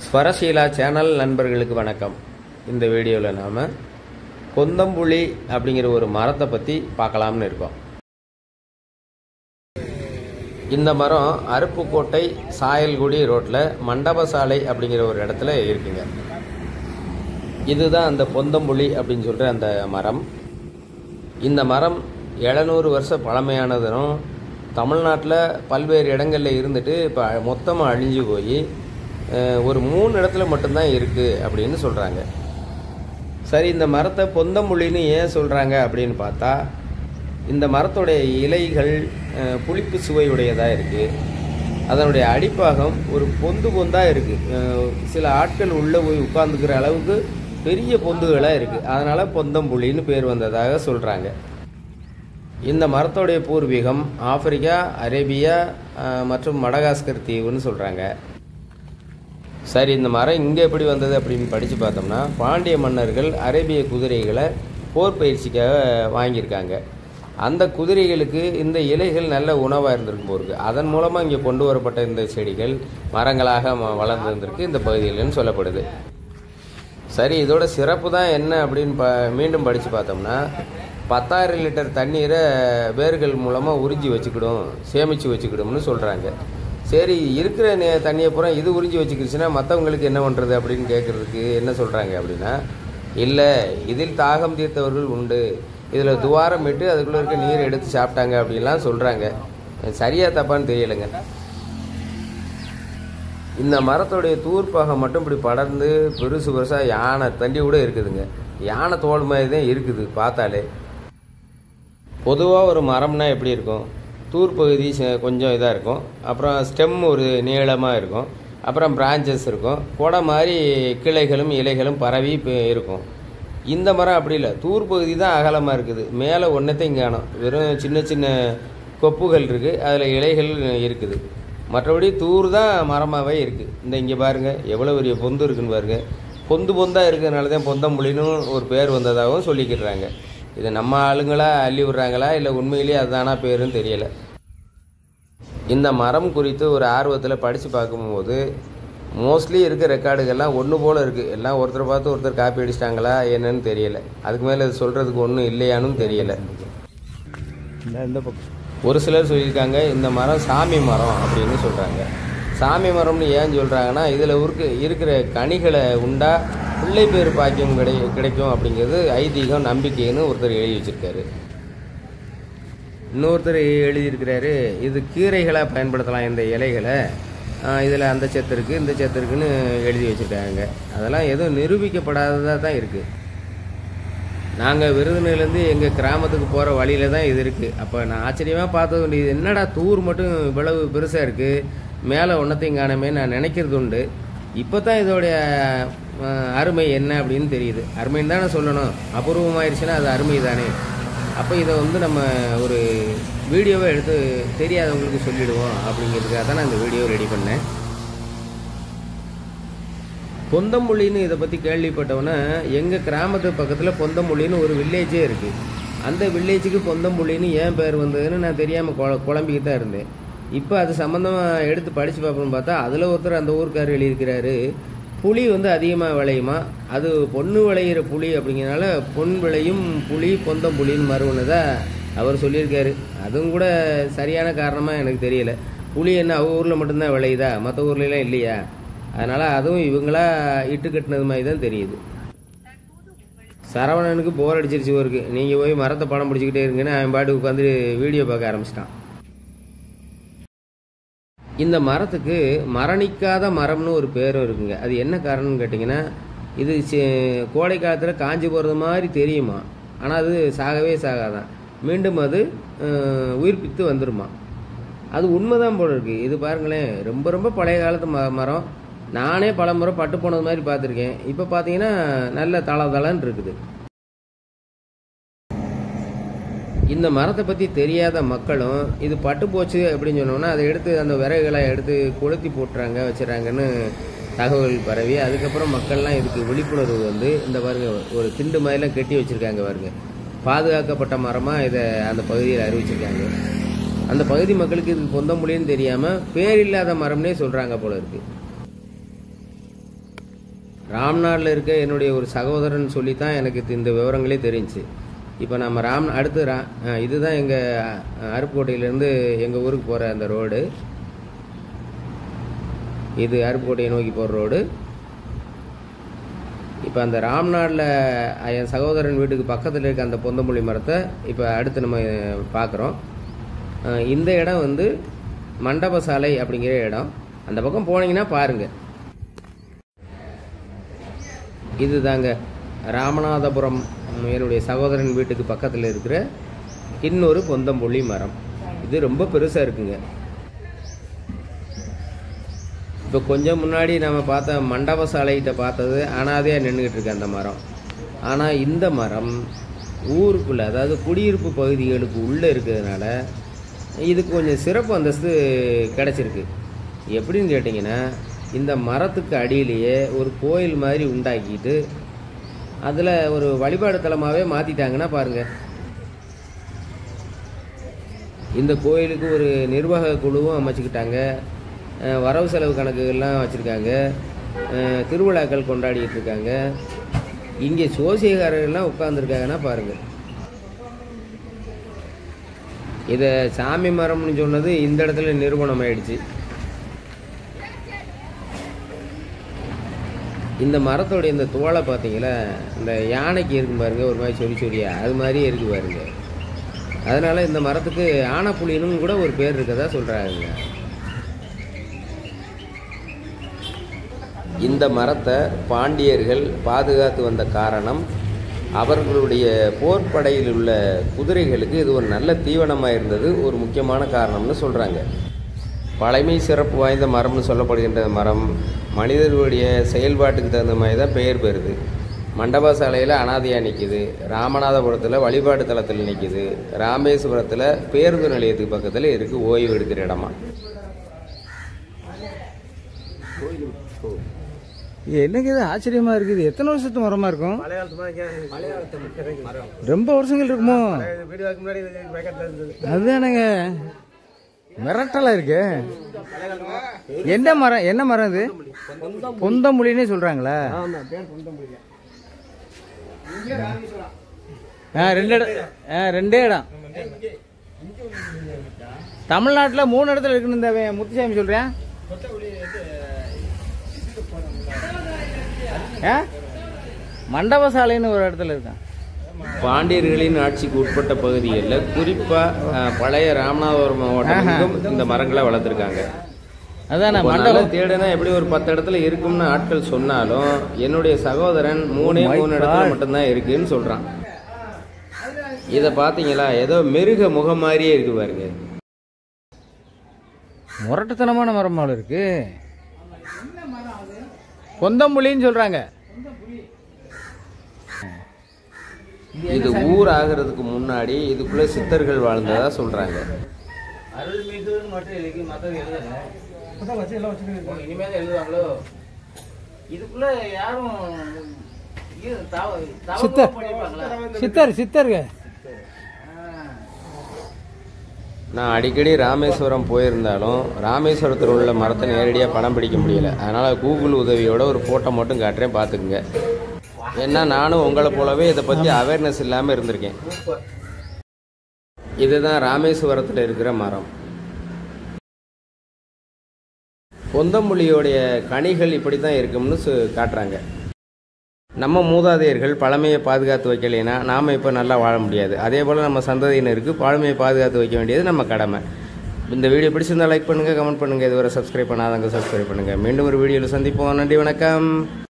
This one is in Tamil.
ஸ்வரசீலா சேனல் நண்பர்களுக்கு வணக்கம் இந்த வீடியோவில் நாம் கொந்தம்புளி அப்படிங்கிற ஒரு மரத்தை பற்றி பார்க்கலாம்னு இருக்கோம் இந்த மரம் அருப்புக்கோட்டை சாயல்குடி ரோட்டில் மண்டபசாலை அப்படிங்கிற ஒரு இடத்துல இருக்குங்க இதுதான் அந்த பொந்தம்புளி அப்படின்னு சொல்கிற அந்த மரம் இந்த மரம் எழுநூறு வருஷம் பழமையானதும் தமிழ்நாட்டில் பல்வேறு இடங்களில் இருந்துட்டு இப்போ மொத்தமாக அழிஞ்சு போய் அஹ், ஒரு மூணு இடத்துல மட்டும்தான் இருக்குது அப்படின்னு சொல்கிறாங்க சரி இந்த மரத்தை பொந்தமுள்ளின்னு ஏன் சொல்கிறாங்க அப்படின்னு பார்த்தா இந்த மரத்துடைய இலைகள் அஹ், புளிப்பு சுவையுடையதாக இருக்குது அதனுடைய அடிப்பாகம் ஒரு பொந்து பொந்தாக இருக்குது சில ஆட்கள் உள்ளே போய் உட்காந்துக்கிற அளவுக்கு பெரிய பொந்துகளாக இருக்குது அதனால் பொந்தம்புள்ளின்னு பேர் வந்ததாக சொல்கிறாங்க இந்த மரத்தோடைய பூர்வீகம் ஆப்பிரிக்கா அரேபியா அஹ், மற்றும் மடகாஸ்கர் தீவுன்னு சொல்கிறாங்க சரி இந்த மரம் இங்கே எப்படி வந்தது அப்படின்னு படித்து பார்த்தோம்னா பாண்டிய மன்னர்கள் அரேபிய குதிரைகளை போர் பயிற்சிக்காக வாங்கியிருக்காங்க அந்த குதிரைகளுக்கு இந்த இலைகள் நல்ல உணவாக இருந்திருக்கும் போருக்கு அதன் மூலமாக இங்கே கொண்டு வரப்பட்ட இந்த செடிகள் மரங்களாக ம- வளர்ந்திருந்திருக்கு இந்த பகுதியில்னு சொல்லப்படுது சரி இதோட சிறப்பு தான் என்ன அப்படின்னு ப மீண்டும் படித்து பார்த்தோம்னா பத்தாயிரம் லிட்டர் தண்ணீரை வேர்கள் மூலமாக உறிஞ்சி வச்சுக்கிடும் சேமித்து வச்சுக்கிடும்னு சொல்கிறாங்க சரி இருக்கிற நே- தண்ணியை பூரா இது உறிஞ்சி வச்சுக்கிடுச்சுன்னா மற்றவங்களுக்கு என்ன பண்ணுறது அப்படின்னு கேட்குறதுக்கு என்ன சொல்கிறாங்க அப்படின்னா இல்லை இதில் தாகம் தீர்த்தவர்கள் உண்டு இதில் துவாரம் விட்டு அதுக்குள்ளே இருக்க நீர் எடுத்து சாப்பிட்டாங்க அப்படின்லாம் சொல்கிறாங்க சரியா தப்பான்னு தெரியலைங்க இந்த மரத்துடைய தூர்ப்பாகம் மட்டும் இப்படி படர்ந்து பெருசு பெருசாக யானை தண்டி கூட இருக்குதுங்க யானை தோல் மாதிரி தான் இருக்குது பார்த்தாலே பொதுவாக ஒரு மரம்னா எப்படி இருக்கும் தூர்ப்பகுதி ச- கொஞ்சம் இதாக இருக்கும் அப்புறம் ஸ்டெம் ஒரு நீளமாக இருக்கும் அப்புறம் பிரான்ச்சஸ் இருக்கும் கொடை மாதிரி கிளைகளும் இலைகளும் பரவி இப்ப இருக்கும் இந்த மரம் அப்படி இல்லை தூர்ப்பகுதி தான் அகலமாக இருக்குது மேலே ஒன்றத்தையும் காணும் வெறும் சின்ன சின்ன கொப்புகள் இருக்குது அதில் இலைகள் இருக்குது மற்றபடி தூர் தான் மரமாகவே இருக்குது இந்த இங்கே பாருங்கள் எவ்வளோ பெரிய பொந்து இருக்குன்னு பாருங்கள் பொந்து பொந்தாக இருக்கிறதுனால தான் பொந்தம்புலின்னு ஒரு பேர் வந்ததாகவும் சொல்லிக்கிறாங்க இது நம்ம ஆளுங்களா அள்ளி விடுறாங்களா இல்லை உண்மையிலேயே அதுதானா பேருன்னு தெரியலை இந்த மரம் குறித்து ஒரு ஆர்வத்தில் படித்து பார்க்கும்போது மோஸ்ட்லி இருக்க ரெக்கார்டுகள்லாம் ஒன்று போல் இருக்குது எல்லாம் ஒருத்தர் பார்த்து ஒருத்தர் காப்பி அடிச்சிட்டாங்களா என்னன்னு தெரியல அதுக்கு மேலே இது சொல்கிறதுக்கு ஒன்றும் இல்லையானும் தெரியல இந்த பக்கம் ஒரு சிலர் சொல்லியிருக்காங்க இந்த மரம் சாமி மரம் அப்படின்னு சொல்கிறாங்க சாமி மரம்னு ஏன் சொல்கிறாங்கன்னா இதில் இருக்க இருக்கிற கனிகளை உண்டா பிள்ளை பேர் பாக்கியம் கிடை கிடைக்கும் அப்படிங்கிறது ஐதீகம் நம்பிக்கைன்னு ஒருத்தர் எழுதி வச்சிருக்காரு இன்னொருத்தர் எழுதியிருக்கிறாரு இது கீரைகளாக பயன்படுத்தலாம் இந்த இலைகளை இதில் அந்த சத்து இருக்குது இந்த சத்து இருக்குன்னு எழுதி வச்சுருக்காங்க அதெல்லாம் எதுவும் நிரூபிக்கப்படாததாக தான் இருக்குது நாங்கள் விருதுநகர்லேருந்து எங்கள் கிராமத்துக்கு போகிற வழியில தான் இது இருக்குது அப்போ நான் ஆச்சரியமாக பார்த்தது உண்டு இது என்னடா தூர் மட்டும் இவ்வளவு பெருசாக இருக்குது மேலே ஒன்றத்தையும் காணமே நான் நினைக்கிறது உண்டு இப்போ தான் இதோடைய அஹ், அருமை என்ன அப்படின்னு தெரியுது அருமைன்னு தானே சொல்லணும் அபூர்வமாயிருச்சுன்னா அது அருமை தானே அப்போ இதை வந்து நம்ம ஒரு வீடியோவை எடுத்து தெரியாதவங்களுக்கு சொல்லிடுவோம் அப்படிங்கிறதுக்காக தான் நான் இந்த வீடியோ ரெடி பண்ணேன் பொந்தமொழின்னு இதை பற்றி கேள்விப்பட்டவொன்னே எங்கள் கிராமத்து பக்கத்தில் பொந்தமொழின்னு ஒரு வில்லேஜே இருக்குது அந்த வில்லேஜுக்கு பொந்தமொழின்னு ஏன் பேர் வந்ததுன்னு நான் தெரியாமல் குழ குழம்பிக்கிட்டு தான் இருந்தேன் இப்போ அது சம்மந்தமாக எடுத்து படித்து பார்ப்போம்னு பார்த்தா அதில் ஒருத்தர் அந்த ஊருக்காரர் எழுதியிருக்கிறாரு புளி வந்து அதிகமாக விளையுமா அது பொண்ணு விளையிற புளி அப்படிங்கிறனால பொன் விளையும் புளி பொந்தம் புளின்னு மறுவனதா அவர் சொல்லியிருக்காரு அதுவும் கூட சரியான காரணமாக எனக்கு தெரியல புளி என்ன அவங்க ஊரில் மட்டும்தான் விளையுதா மற்ற ஊர்லலாம் இல்லையா அதனால் அதுவும் இவங்களா இட்டு கட்டினது மாதிரி தான் தெரியுது சரவணனுக்கு போர் அடிச்சிருச்சு ஒருக்கு நீங்கள் போய் மரத்தை படம் பிடிச்சிக்கிட்டே இருங்கன்னு அவன் பாட்டுக்கு உட்காந்து வீடியோ பார்க்க ஆரம்பிச்சிட்டான் இந்த மரத்துக்கு மரணிக்காத மரம்னு ஒரு பேரும் இருக்குங்க அது என்ன காரணம்னு கேட்டிங்கன்னா இது சி- கோடை காலத்தில் காஞ்சி போகிறது மாதிரி தெரியுமா ஆனால் அது சாகவே சாகாதான் மீண்டும் அது அஹ், உயிர்ப்பித்து வந்துருமா அது உண்மைதான் போல இருக்கு இது பாருங்களேன் ரொம்ப ரொம்ப பழைய காலத்து ம மரம் நானே பல முறை பட்டு போனது மாதிரி பார்த்துருக்கேன் இப்போ பார்த்தீங்கன்னா நல்ல தள தளன்னு இருக்குது இந்த மரத்தை பற்றி தெரியாத மக்களும் இது பட்டு போச்சு அப்படின்னு சொன்னோன்னா அதை எடுத்து அந்த விறகுகளை எடுத்து கொளுத்தி போட்டுறாங்க வச்சுறாங்கன்னு தகவல் பரவி அதுக்கப்புறம் மக்கள்லாம் இதுக்கு விழிப்புணர்வு வந்து இந்த பாருங்க ஒரு திண்டு மாதிரிலாம் கட்டி வச்சுருக்காங்க பாருங்க பாதுகாக்கப்பட்ட மரமாக இதை அந்த பகுதியில் அறிவிச்சிருக்காங்க அந்த பகுதி மக்களுக்கு இது பொந்த மொழின்னு தெரியாமல் பேர் இல்லாத மரம்னே சொல்கிறாங்க போல இருக்கு ராம்நாட்டில் இருக்க என்னுடைய ஒரு சகோதரன் சொல்லி தான் எனக்கு இது- இந்த விவரங்களே தெரிஞ்சுச்சு இப்போ நம்ம ராம் அடுத்து ரா அஹ் இதுதான் எங்கள் அருப்புக்கோட்டையிலேருந்து எங்கள் ஊருக்கு போகிற அந்த ரோடு இது அருப்புக்கோட்டையை நோக்கி போகிற ரோடு இப்போ அந்த ராம்நாடில் என் சகோதரன் வீட்டுக்கு பக்கத்தில் இருக்க அந்த பொந்தமொழி மரத்தை இப்போ அடுத்து நம்ம பார்க்குறோம் இந்த இடம் வந்து மண்டப சாலை அப்படிங்கிற இடம் அந்த பக்கம் போனீங்கன்னா பாருங்கள் இது தாங்க ராமநாதபுரம் என்னுடைய சகோதரன் வீட்டுக்கு பக்கத்தில் இருக்கிற இன்னொரு பொந்தம்புள்ளி மரம் இது ரொம்ப பெருசாக இருக்குங்க இப்போ கொஞ்சம் முன்னாடி நம்ம பார்த்த மண்டப சாலைகிட்ட பார்த்தது அனாதையாக நின்றுக்கிட்டு இருக்கு அந்த மரம் ஆனால் இந்த மரம் ஊருக்குள்ளே அதாவது குடியிருப்பு பகுதிகளுக்கு உள்ளே இருக்கிறதுனால இதுக்கு கொஞ்சம் சிறப்பு அந்தஸ்து கிடச்சிருக்கு எப்படின்னு கேட்டிங்கன்னா இந்த மரத்துக்கு அடியிலேயே ஒரு கோயில் மாதிரி உண்டாக்கிட்டு அதில் ஒரு வழிபாடு தலமாகவே மாற்றிட்டாங்கன்னா பாருங்கள் இந்த கோயிலுக்கு ஒரு நிர்வாக குழுவும் அமைச்சுக்கிட்டாங்க அஹ் வரவு செலவு கணக்குகள்லாம் வச்சுருக்காங்க திருவிழாக்கள் கொண்டாடிட்டு இருக்காங்க இங்கே சோசியக்காரர்கள்லாம் உட்காந்துருக்காங்கன்னா பாருங்கள் இதை சாமி மரம்னு சொன்னது இந்த இடத்துல நிறுவனம் ஆயிடுச்சு இந்த மரத்தோடைய இந்த தோலை பார்த்தீங்களா இந்த யானைக்கு இருக்கும் பாருங்க ஒரு மாதிரி சொறி சொறியா அது மாதிரியே இருக்கு பாருங்க அதனால இந்த மரத்துக்கு ஆனப்புலினும் கூட ஒரு பேர் இருக்கதா சொல்றாங்க இந்த மரத்தை பாண்டியர்கள் பாதுகாத்து வந்த காரணம் அவர்களுடைய போர்ப்படையில் உள்ள குதிரைகளுக்கு இது ஒரு நல்ல தீவனமாக இருந்தது ஒரு முக்கியமான காரணம்னு சொல்கிறாங்க பழமை சிறப்பு வாய்ந்த மரம்னு சொல்லப்படுகின்ற மரம் மனிதர்களுடைய செயல்பாட்டுக்கு தகுந்த மாதிரி தான் பெயர் பெறுது மண்டப சாலையில் அனாதையாக நிற்கிது ராமநாதபுரத்தில் வழிபாடு தலத்தில் நிற்கிது ராமேஸ்வரத்தில் பேருந்து நிலையத்துக்கு பக்கத்தில் இருக்குது ஓய்வு எடுக்கிற இடமா இது என்னங்க இது ஆச்சரியமா இருக்குது எத்தனை வருஷத்து மரமா இருக்கும் ரொம்ப வருஷங்கள் இருக்குமோ அதுதானங்க மிரட்டலா இருக்கு என்ன மரம் என்ன மரம் இது பொந்தமுழினே சொல்றாங்களா ஆ ரெண்டு இடம் ஆ ரெண்டே இடம் தமிழ்நாட்டில் மூணு இடத்துல இருக்குன்னு இந்த அவன் முத்துசாமி சொல்றேன் ஆ மண்டப சாலைன்னு ஒரு இடத்துல இருக்கான் பாண்டியர்களின் ஆட்சிக்கு உட்பட்ட பகுதிகளில் குறிப்பாக பழைய ராமநாதபுரம் மாவட்டம் எங்கும் இந்த மரங்களை வளர்த்துருக்காங்க அதானே ஒரு மண்டபம் நல்ல தேடுனா எப்படி ஒரு பத்து இடத்துல இருக்கும்னு ஆட்கள் சொன்னாலும் என்னுடைய சகோதரன் மூணே Oh my மூணு இடத்துல God. மட்டும்தான் இருக்குன்னு சொல்றான் இத பாத்தீங்களா ஏதோ மிருக முகம் மாதிரியே இருக்கு பாருங்க முரட்டுத்தனமான மரம் போல இருக்கு பொந்தம்புலின்னு சொல்றாங்க இது ஊர் ஆகிறதுக்கு முன்னாடி இதுக்குள்ள சித்தர்கள் வாழ்ந்ததா சொல்றாங்க அருள்மிகுன்னு மட்டும் எழுதி மற்றது எழுதல இனிமே எழுதுவாங்களோ இதுக்குள்ள யாரும் சித்தர் சித்தர் சித்தருங்க நான் அடிக்கடி ராமேஸ்வரம் போயிருந்தாலும் ராமேஸ்வரத்தில் உள்ள மரத்தை நேரடியாக படம் பிடிக்க முடியல அதனால் கூகுள் உதவியோட ஒரு ஃபோட்டோ மட்டும் காட்டுறேன் பார்த்துக்குங்க ஏன்னா நானும் உங்களை போலவே இதை பற்றி அவேர்னஸ் இல்லாமல் இருந்திருக்கேன் இதுதான் ராமேஸ்வரத்தில் இருக்கிற மரம் பொந்தமொழியோடைய கனிகள் இப்படி தான் இருக்கும்னு சு- காட்டுறாங்க நம்ம மூதாதையர்கள் பழமையை பாதுகாத்து வைக்கலைன்னா நாம் இப்போ நல்லா வாழ முடியாது அதே போல் நம்ம சந்ததியினருக்கு பழமையை பாதுகாத்து வைக்க வேண்டியது நம்ம கடமை இந்த வீடியோ பிடிச்சிருந்தா லைக் பண்ணுங்கள் கமெண்ட் பண்ணுங்கள் இதுவரை சப்ஸ்கிரைப் பண்ணாதவங்க சப்ஸ்கிரைப் பண்ணுங்கள் மீண்டும் ஒரு வீடியோவில் சந்திப்போம் நன்றி வணக்கம்